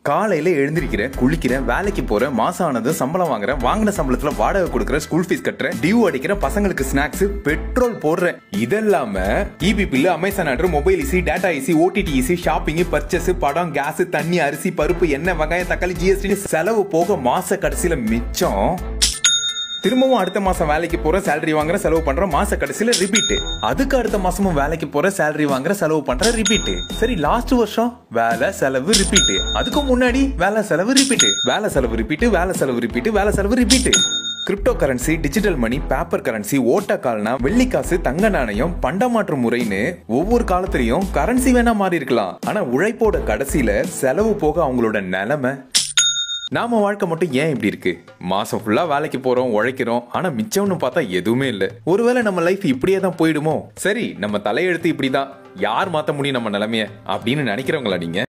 காலையில எழுந்திருக்கிறேன் குளிக்கிறேன் வேலைக்கு போறேன் மாசம் ஆனதும் சம்பளம் வாங்குறேன் வாங்கின சம்பளத்துல வாடகை கொடுக்குறேன் ஸ்கூல் ஃபீஸ் கட்டுறேன் டியூ அடிக்கிறேன் பசங்களுக்கு ஸ்நாக்ஸ் பெட்ரோல் போடுறேன் இதெல்லாம EB bill Amazon order mobile இசி டேட்டா இசி ஓடிடி இசி ஷாப்பிங் பர்ச்சேஸ் படம் கேஸ் தண்ணி அரிசி பருப்பு எண்ணெய் வெங்காயம் தக்காளி ஜிஎஸ்டி செலவு போக மாச கடைசியில மிச்சம் திரும்பவும் அடுத்த மாசம் வேலைக்கு போற சேலரி வாங்குற செலவு பண்ற மாச கடைசியில ரிப்பீட் அதுக்கு அடுத்த மாசமும் வேலைக்கு போற சேலரி வாங்குற செலவு பண்ற ரிப்பீட் சரி லாஸ்ட் வருஷம் வேலை செலவு ரிப்பீட் அதுக்கு முன்னாடி வேலை செலவு ரிப்பீட் வேலை செலவு ரிப்பீட் வேலை செலவு ரிப்பீட் வேலை செலவு repeat crypto currency digital money paper currency ஓட்ட கால்னா வெள்ளி காசு தங்க நாணயம் பண்டமாற்று முறைன்னு ஒவ்வொரு காலத்திலயும் கரன்சி வேணா மாறி இருக்கலாம் ஆனா உழைப்போட கடைசியில செலவு போக அவங்களோட நிலைமை நாம வாழ்க்கை மட்டும் ஏன் இப்படி இருக்கு மாசம் ஃபுல்லா வேலைக்கு போறோம் உழைக்கிறோம் ஆனா மிச்சம்னு பார்த்தா எதுவுமே இல்ல ஒருவேளை நம்ம லைஃப் இப்படியே தான் போயிடுமோ சரி நம்ம தலையெழுத்து இப்படிதான் யார் மாத்த முடியும் நம்ம நிலைமைய அப்படின்னு நினைக்கிறவங்களா நீங்க